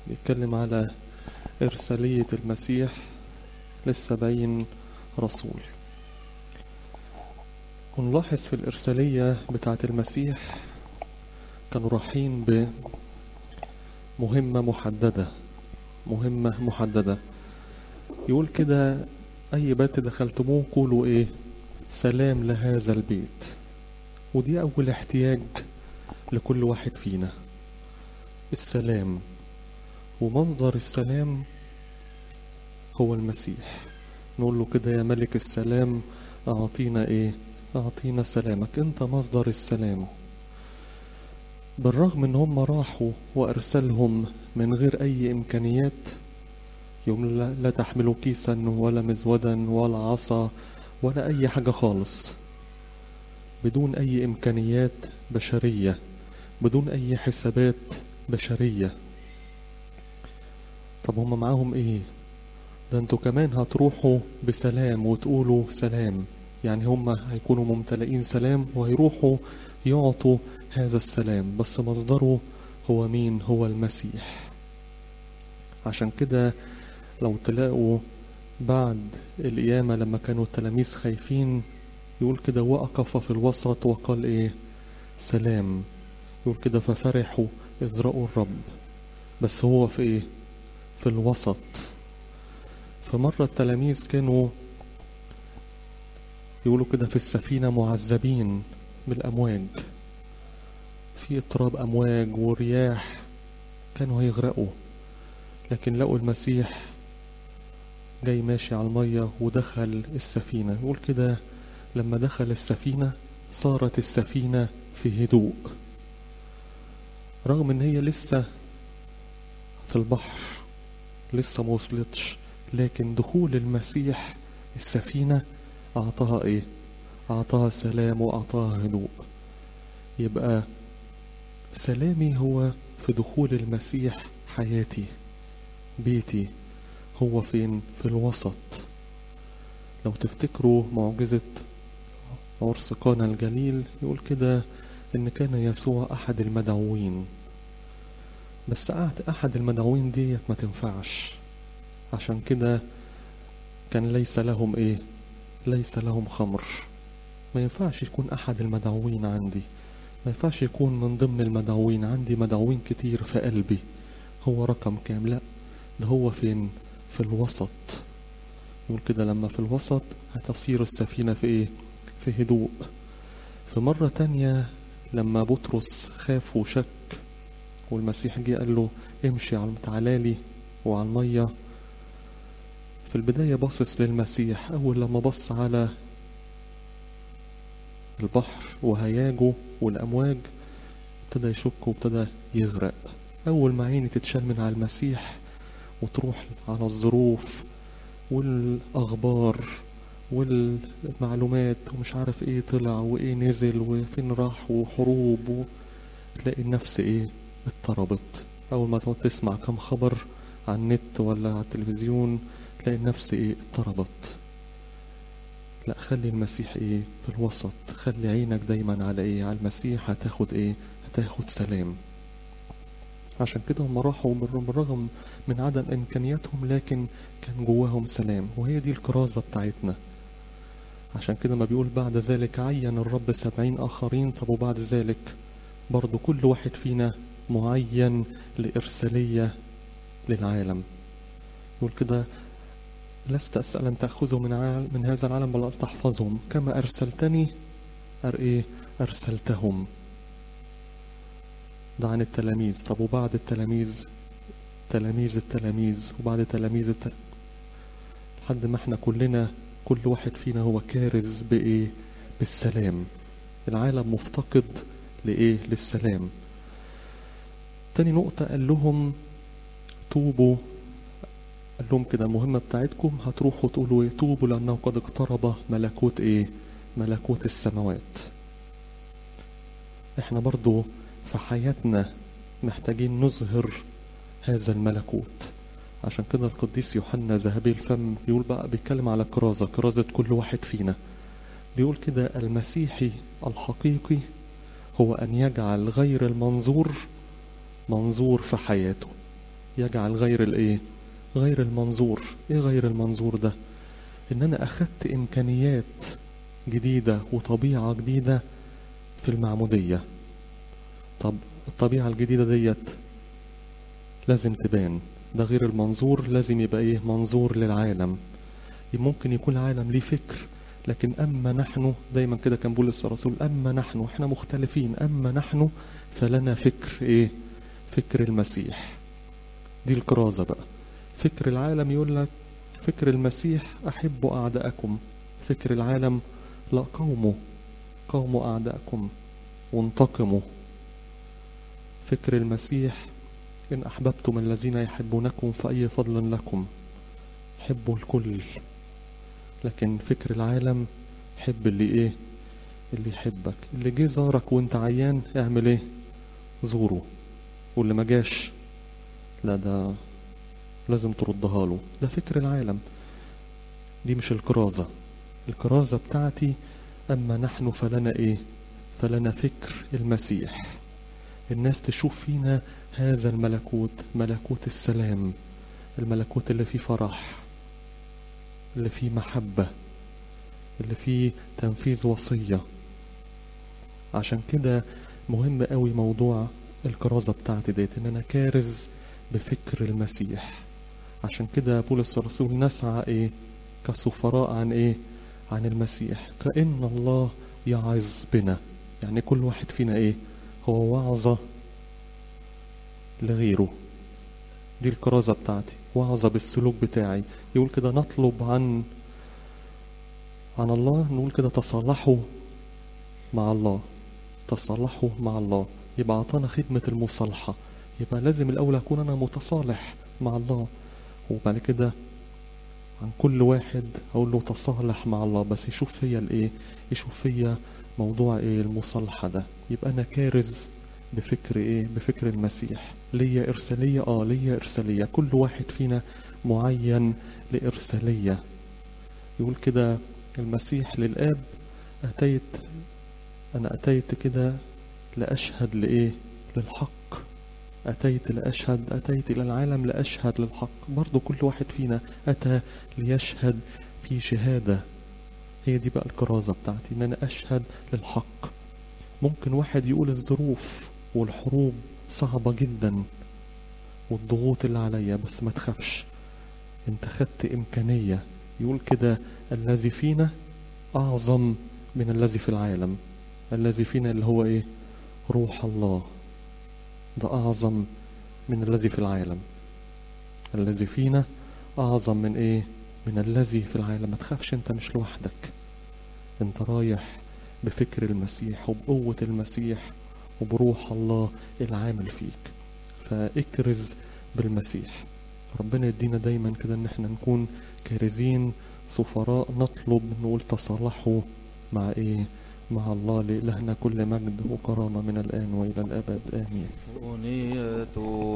بيتكلم على إرسالية المسيح للسبعين رسول ونلاحظ في الإرسالية بتاعة المسيح كانوا رايحين بمهمة محددة مهمة محددة يقول كده أي بيت دخلتموه قولوا إيه سلام لهذا البيت ودي أول احتياج لكل واحد فينا السلام ومصدر السلام هو المسيح نقول له كده يا ملك السلام أعطينا إيه أعطينا سلامك أنت مصدر السلام بالرغم ان هم راحوا وارسلهم من غير اي امكانيات يوم لا, لا تحملوا كيسا ولا مزودا ولا عصا ولا اي حاجة خالص بدون اي امكانيات بشرية بدون اي حسابات بشرية طب هم معاهم ايه ده انتوا كمان هتروحوا بسلام وتقولوا سلام يعني هم هيكونوا ممتلئين سلام وهيروحوا يعطوا هذا السلام بس مصدره هو مين هو المسيح عشان كده لو تلاقوا بعد القيامة لما كانوا التلاميذ خايفين يقول كده وقف في الوسط وقال ايه سلام يقول كده ففرحوا إذ رأوا الرب بس هو في ايه في الوسط فمرة التلاميذ كانوا يقولوا كده في السفينة معذبين بالأمواج في اضطراب أمواج ورياح كانوا هيغرقوا لكن لقوا المسيح جاي ماشي على المية ودخل السفينة يقول كده لما دخل السفينة صارت السفينة في هدوء رغم ان هي لسه في البحر لسه ما وصلتش لكن دخول المسيح السفينة أعطاها إيه؟ أعطاها سلام وأعطاها هدوء يبقى سلامي هو في دخول المسيح حياتي بيتي هو فين في الوسط لو تفتكروا معجزة عرس قانا الجليل يقول كده ان كان يسوع احد المدعوين بس احد المدعوين ديت ما تنفعش عشان كده كان ليس لهم ايه ليس لهم خمر ما ينفعش يكون احد المدعوين عندي ما ينفعش يكون من ضمن المدعوين عندي مدعوين كتير في قلبي هو رقم كام لا ده هو فين في الوسط يقول كده لما في الوسط هتصير السفينة في ايه في هدوء في مرة تانية لما بطرس خاف وشك والمسيح جه قال له امشي على تعالالي وعلى المية في البداية باصص للمسيح أول لما بص على البحر وهياجه والأمواج ابتدى يشك وابتدى يغرق أول ما عيني تتشال من على المسيح وتروح على الظروف والأخبار والمعلومات ومش عارف ايه طلع وايه نزل وفين راح وحروب و... تلاقي النفس ايه اضطربت اول ما تقعد تسمع كم خبر على النت ولا على التلفزيون تلاقي النفس ايه اضطربت لا خلي المسيح ايه في الوسط خلي عينك دايما على ايه على المسيح هتاخد ايه هتاخد سلام عشان كده هم راحوا بالرغم من عدم امكانياتهم لكن كان جواهم سلام وهي دي الكرازة بتاعتنا عشان كده ما بيقول بعد ذلك عين الرب سبعين آخرين طب وبعد ذلك برضو كل واحد فينا معين لإرسالية للعالم يقول كده لست أسأل أن تأخذوا من, عال من هذا العالم بل تحفظهم كما أرسلتني أر إيه أرسلتهم ده عن التلاميذ طب وبعد التلاميذ تلاميذ التلاميذ وبعد تلاميذ التل... لحد ما احنا كلنا كل واحد فينا هو كارز بإيه بالسلام العالم مفتقد لإيه للسلام تاني نقطة قال لهم توبوا قال لهم كده المهمة بتاعتكم هتروحوا تقولوا ايه توبوا لأنه قد اقترب ملكوت ايه ملكوت السماوات احنا برضو في حياتنا محتاجين نظهر هذا الملكوت عشان كده القديس يوحنا ذهبي الفم بيقول بقى بيتكلم على كرازة كرازة كل واحد فينا بيقول كده المسيحي الحقيقي هو أن يجعل غير المنظور منظور في حياته يجعل غير الايه غير المنظور ايه غير المنظور ده ان انا اخدت امكانيات جديدة وطبيعة جديدة في المعمودية طب الطبيعة الجديدة ديت لازم تبان ده غير المنظور لازم يبقى ايه منظور للعالم ممكن يكون العالم ليه فكر لكن اما نحن دايما كده كان بولس الرسول اما نحن احنا مختلفين اما نحن فلنا فكر ايه فكر المسيح دي الكرازة بقى فكر العالم يقول لك فكر المسيح احبوا اعداءكم فكر العالم لا قوموا قوموا اعداءكم وانتقموا فكر المسيح إن أحببتم الذين يحبونكم فأي فضل لكم حبوا الكل لكن فكر العالم حب اللي إيه اللي يحبك اللي جه زارك وانت عيان اعمل ايه زوره واللي ما جاش لا ده لازم تردها له ده فكر العالم دي مش الكرازة الكرازة بتاعتي أما نحن فلنا إيه فلنا فكر المسيح الناس تشوف فينا هذا الملكوت ملكوت السلام الملكوت اللي فيه فرح اللي فيه محبة اللي فيه تنفيذ وصية عشان كده مهم قوي موضوع الكرازة بتاعتي ديت ان انا كارز بفكر المسيح عشان كده بولس الرسول نسعى ايه كسفراء عن ايه عن المسيح كأن الله يعظ بنا يعني كل واحد فينا ايه هو وعظة لغيره دي الكرازة بتاعتي وعظة بالسلوك بتاعي يقول كده نطلب عن عن الله نقول كده تصالحوا مع الله تصالحوا مع الله يبقى عطانا خدمة المصالحة يبقى لازم الأول أكون أنا متصالح مع الله وبعد كده عن كل واحد أقول له تصالح مع الله بس يشوف فيا الإيه يشوف فيا موضوع إيه المصالحة ده يبقى أنا كارز بفكر إيه بفكر المسيح ليا إرسالية آه ليا إرسالية كل واحد فينا معين لإرسالية يقول كده المسيح للآب أتيت أنا أتيت كده لأشهد لإيه للحق أتيت لأشهد أتيت إلى العالم لأشهد للحق برضو كل واحد فينا أتى ليشهد في شهادة هي دي بقى الكرازة بتاعتي إن أنا أشهد للحق ممكن واحد يقول الظروف والحروب صعبة جدا والضغوط اللي عليا بس ما تخافش انت خدت إمكانية يقول كده الذي فينا أعظم من الذي في العالم الذي فينا اللي هو إيه روح الله ده أعظم من الذي في العالم الذي فينا أعظم من إيه من الذي في العالم ما تخافش أنت مش لوحدك أنت رايح بفكر المسيح وبقوة المسيح وبروح الله العامل فيك فاكرز بالمسيح ربنا يدينا دايما كده ان احنا نكون كارزين سفراء نطلب نقول تصالحوا مع ايه مع الله لإلهنا كل مجد وكرامة من الآن وإلى الأبد آمين أغنية